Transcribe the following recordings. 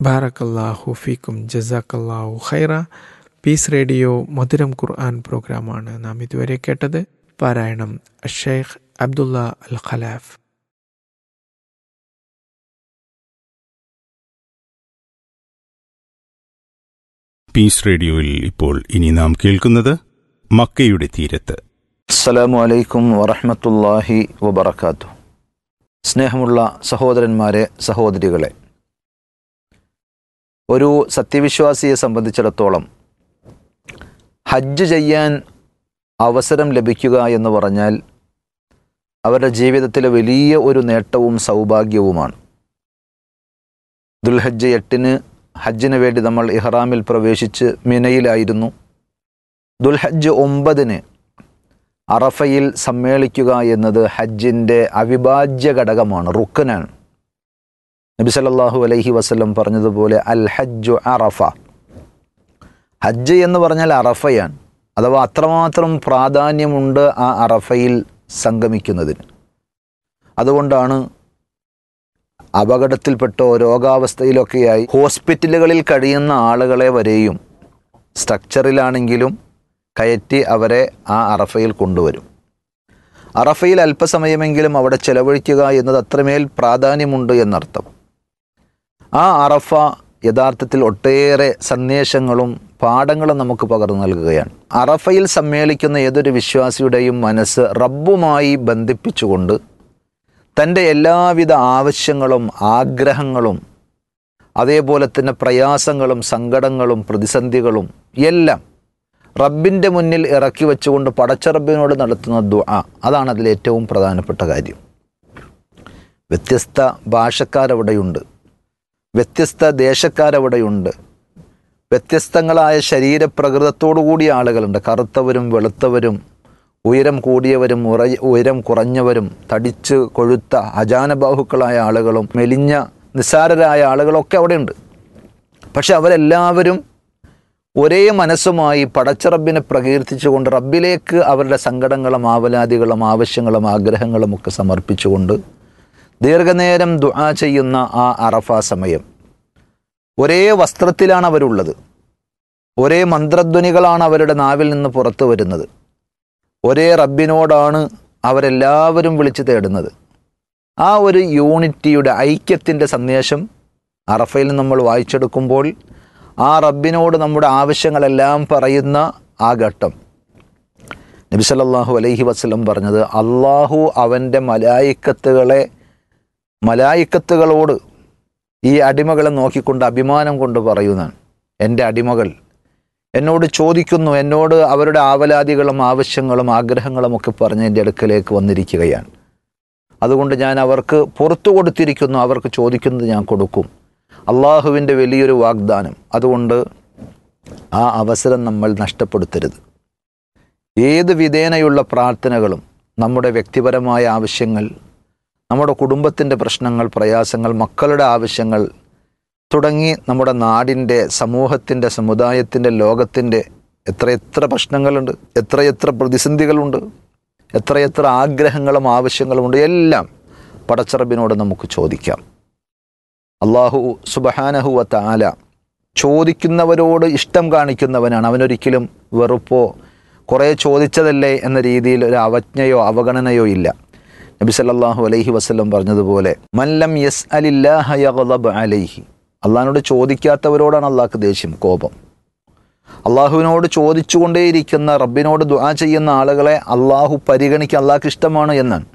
ബാറക്കല്ലാഹു ഫീക്കും ജസാക്കല്ലാഹു ഖൈറ പീസ് റേഡിയോ മധുരം ഖുർആൻ പ്രോഗ്രാമാണ് നാം ഇതുവരെ കേട്ടത് പാരായണം Sheikh Abdullah Al Khalaf peace റേഡിയോയിൽ ഇപ്പോൾ ഇനി നാം കേൾക്കുന്നത് മക്കയുടെ തീരത്ത് അസ്സലാമു അലൈക്കും വറഹമത്തല്ലാഹി വബർക്കാത്തു സ്നേഹമുള്ള സഹോദരന്മാരെ സഹോദരികളെ ഒരു സത്യവിശ്വാസിയെ സംബന്ധിച്ചിടത്തോളം ഹജ്ജ് ചെയ്യാൻ അവസരം ലഭിക്കുക എന്ന് പറഞ്ഞാൽ അവരുടെ ജീവിതത്തിലെ വലിയ ഒരു നേട്ടവും സൗഭാഗ്യവുമാണ് ദുൽഹജ്ജ് എട്ടിന് ഹജ്ജിന് വേണ്ടി നമ്മൾ ഇഹ്റാമിൽ പ്രവേശിച്ച് മിനയിലായിരുന്നു ദുൽഹജ്ജ് ഒമ്പതിന് അറഫയിൽ സമ്മേളിക്കുക എന്നത് ഹജ്ജിൻ്റെ അവിഭാജ്യ ഘടകമാണ് റുക്കനാണ് നബി സല്ലല്ലാഹു അലൈഹി വസല്ലം പറഞ്ഞതുപോലെ അൽ ഹജ്ജു അറഫ ഹജ്ജ് എന്ന് പറഞ്ഞാൽ അറഫയാണ് അഥവാ അത്രമാത്രം പ്രാധാന്യമുണ്ട് ആ അറഫയിൽ സംഗമിക്കുന്നതിന് അതുകൊണ്ടാണ് അപകടത്തിൽപ്പെട്ടോ രോഗാവസ്ഥയിലൊക്കെയായി ഹോസ്പിറ്റലുകളിൽ കഴിയുന്ന ആളുകളെ വരെയും സ്ട്രക്ചറിലാണെങ്കിലും കയറ്റി അവരെ ആ അറഫയിൽ കൊണ്ടുവരും അറഫയിൽ അല്പസമയമെങ്കിലും അവിടെ ചെലവഴിക്കുക എന്നത് അത്രമേൽ പ്രാധാന്യമുണ്ട് എന്നർത്ഥം ആ അറഫ യഥാർത്ഥത്തിൽ ഒട്ടേറെ സന്ദേശങ്ങളും പാഠങ്ങളും നമുക്ക് പകർന്നു നൽകുകയാണ് അറഫയിൽ സമ്മേളിക്കുന്ന ഏതൊരു വിശ്വാസിയുടെയും മനസ്സ് റബ്ബുമായി ബന്ധിപ്പിച്ചുകൊണ്ട് തൻ്റെ എല്ലാവിധ ആവശ്യങ്ങളും ആഗ്രഹങ്ങളും അതേപോലെ തന്നെ പ്രയാസങ്ങളും സങ്കടങ്ങളും പ്രതിസന്ധികളും എല്ലാം റബ്ബിൻ്റെ മുന്നിൽ ഇറക്കി വെച്ചുകൊണ്ട് പടച്ച റബ്ബിനോട് നടത്തുന്ന ദുആ അതാണ് അതിൽ ഏറ്റവും പ്രധാനപ്പെട്ട കാര്യം വ്യത്യസ്ത ഭാഷക്കാരവിടെയുണ്ട് വ്യത്യസ്ത ദേശക്കാരവിടെയുണ്ട് വ്യത്യസ്തങ്ങളായ ശരീരപ്രകൃതത്തോടു കൂടിയ ആളുകളുണ്ട് കറുത്തവരും വെളുത്തവരും ഉയരം കൂടിയവരും ഉറ ഉയരം കുറഞ്ഞവരും തടിച്ച് കൊഴുത്ത അജാനബാഹുക്കളായ ആളുകളും മെലിഞ്ഞ നിസ്സാരരായ ആളുകളൊക്കെ അവിടെയുണ്ട് പക്ഷെ അവരെല്ലാവരും ഒരേ മനസ്സുമായി പടച്ചറബിനെ പ്രകീർത്തിച്ചുകൊണ്ട് റബ്ബിലേക്ക് അവരുടെ സങ്കടങ്ങളും ആവലാദികളും ആവശ്യങ്ങളും ആഗ്രഹങ്ങളും ഒക്കെ സമർപ്പിച്ചുകൊണ്ട് ദീർഘനേരം ദുആ ചെയ്യുന്ന ആ അറഫ സമയം ഒരേ വസ്ത്രത്തിലാണ് അവരുള്ളത് ഒരേ മന്ത്രധ്വനികളാണ് അവരുടെ നാവിൽ നിന്ന് പുറത്തു വരുന്നത് ഒരേ റബ്ബിനോടാണ് അവരെല്ലാവരും വിളിച്ചു തേടുന്നത് ആ ഒരു യൂണിറ്റിയുടെ ഐക്യത്തിൻ്റെ സന്ദേശം അറഫയിൽ നമ്മൾ വായിച്ചെടുക്കുമ്പോൾ ആ റബ്ബിനോട് നമ്മുടെ ആവശ്യങ്ങളെല്ലാം പറയുന്ന ആ ഘട്ടം നബി സല്ലല്ലാഹു അലൈഹി വസല്ലം പറഞ്ഞത് അള്ളാഹു അവൻ്റെ മലായിക്കത്തുകളെ മലായിക്കത്തുകളോട് ഈ അടിമകളെ നോക്കിക്കൊണ്ട് അഭിമാനം കൊണ്ട് പറയുന്നതാണ് എൻ്റെ അടിമകൾ എന്നോട് ചോദിക്കുന്നു എന്നോട് അവരുടെ ആവലാദികളും ആവശ്യങ്ങളും ആഗ്രഹങ്ങളും ഒക്കെ പറഞ്ഞ് എൻ്റെ അടുക്കലേക്ക് വന്നിരിക്കുകയാണ് അതുകൊണ്ട് ഞാൻ അവർക്ക് പുറത്തു കൊടുത്തിരിക്കുന്നു അവർക്ക് ചോദിക്കുന്നത് ഞാൻ കൊടുക്കും അള്ളാഹുവിൻ്റെ വലിയൊരു വാഗ്ദാനം അതുകൊണ്ട് ആ അവസരം നമ്മൾ നഷ്ടപ്പെടുത്തരുത് ഏത് വിധേനയുള്ള പ്രാർത്ഥനകളും നമ്മുടെ വ്യക്തിപരമായ ആവശ്യങ്ങൾ നമ്മുടെ കുടുംബത്തിൻ്റെ പ്രശ്നങ്ങൾ പ്രയാസങ്ങൾ മക്കളുടെ ആവശ്യങ്ങൾ തുടങ്ങി നമ്മുടെ നാടിൻ്റെ സമൂഹത്തിൻ്റെ സമുദായത്തിൻ്റെ ലോകത്തിൻ്റെ എത്രയെത്ര പ്രശ്നങ്ങളുണ്ട് എത്രയെത്ര പ്രതിസന്ധികളുണ്ട് എത്രയെത്ര ആഗ്രഹങ്ങളും ആവശ്യങ്ങളുമുണ്ട് എല്ലാം പടച്ചറബിനോട് നമുക്ക് ചോദിക്കാം അള്ളാഹു സുബഹാനഹുവ താല ചോദിക്കുന്നവരോട് ഇഷ്ടം കാണിക്കുന്നവനാണ് അവനൊരിക്കലും വെറുപ്പോ കുറേ ചോദിച്ചതല്ലേ എന്ന രീതിയിൽ ഒരു അവജ്ഞയോ അവഗണനയോ ഇല്ല നബി സല്ലല്ലാഹു അലൈഹി വസല്ലം പറഞ്ഞതുപോലെ മല്ലം യസ് അലില്ലാഹ അലൈഹി അള്ളാഹിനോട് ചോദിക്കാത്തവരോടാണ് അള്ളാഹ്ക്ക് ദേഷ്യം കോപം അള്ളാഹുവിനോട് ചോദിച്ചുകൊണ്ടേയിരിക്കുന്ന റബ്ബിനോട് ദുആ ചെയ്യുന്ന ആളുകളെ അള്ളാഹു പരിഗണിക്കുക അള്ളാഹ്ക്ക് ഇഷ്ടമാണ് എന്നാണ്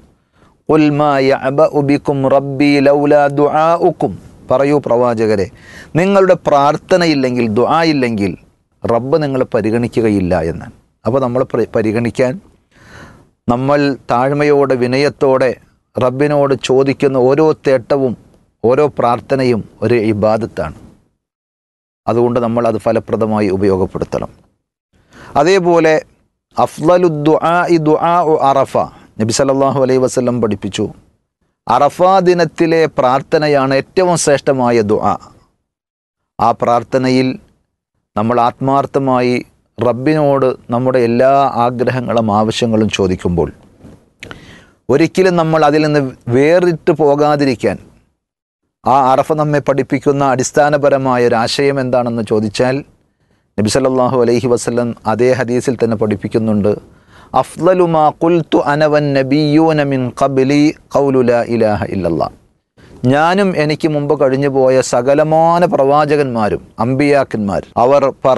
റബ്ബി ലൗലാ ദുആഉക്കും പറയൂ പ്രവാചകരെ നിങ്ങളുടെ പ്രാർത്ഥനയില്ലെങ്കിൽ ദുആ ഇല്ലെങ്കിൽ റബ്ബ് നിങ്ങളെ പരിഗണിക്കുകയില്ല എന്നാണ് അപ്പോൾ നമ്മൾ പരിഗണിക്കാൻ നമ്മൾ താഴ്മയോടെ വിനയത്തോടെ റബ്ബിനോട് ചോദിക്കുന്ന ഓരോ തേട്ടവും ഓരോ പ്രാർത്ഥനയും ഒരു ഇബാദത്താണ് അതുകൊണ്ട് നമ്മൾ അത് ഫലപ്രദമായി ഉപയോഗപ്പെടുത്തണം അതേപോലെ അഫ്ലലുദ്ദുആ ദുആ അറഫ നബി സല്ലല്ലാഹു അലൈഹി വസല്ലം പഠിപ്പിച്ചു അറഫ ദിനത്തിലെ പ്രാർത്ഥനയാണ് ഏറ്റവും ശ്രേഷ്ഠമായ ദുആ ആ പ്രാർത്ഥനയിൽ നമ്മൾ ആത്മാർത്ഥമായി റബ്ബിനോട് നമ്മുടെ എല്ലാ ആഗ്രഹങ്ങളും ആവശ്യങ്ങളും ചോദിക്കുമ്പോൾ ഒരിക്കലും നമ്മൾ അതിൽ നിന്ന് വേറിട്ട് പോകാതിരിക്കാൻ ആ അറഫ നമ്മെ പഠിപ്പിക്കുന്ന അടിസ്ഥാനപരമായ ഒരു ആശയം എന്താണെന്ന് ചോദിച്ചാൽ നബി സല്ലല്ലാഹു അലൈഹി വസല്ലം അതേ ഹദീസിൽ തന്നെ പഠിപ്പിക്കുന്നുണ്ട് അഫ്ലലുമാ കുൽത്തു അനവൻ നബിയൂന മിൻ ഖബ്ലി ഖൗലു ലാ ഇലാഹ ഇല്ലല്ലാഹ് ഞാനും എനിക്ക് മുമ്പ് കഴിഞ്ഞുപോയ സകലമാന പ്രവാചകന്മാരും അമ്പിയാക്കന്മാർ അവർ പറ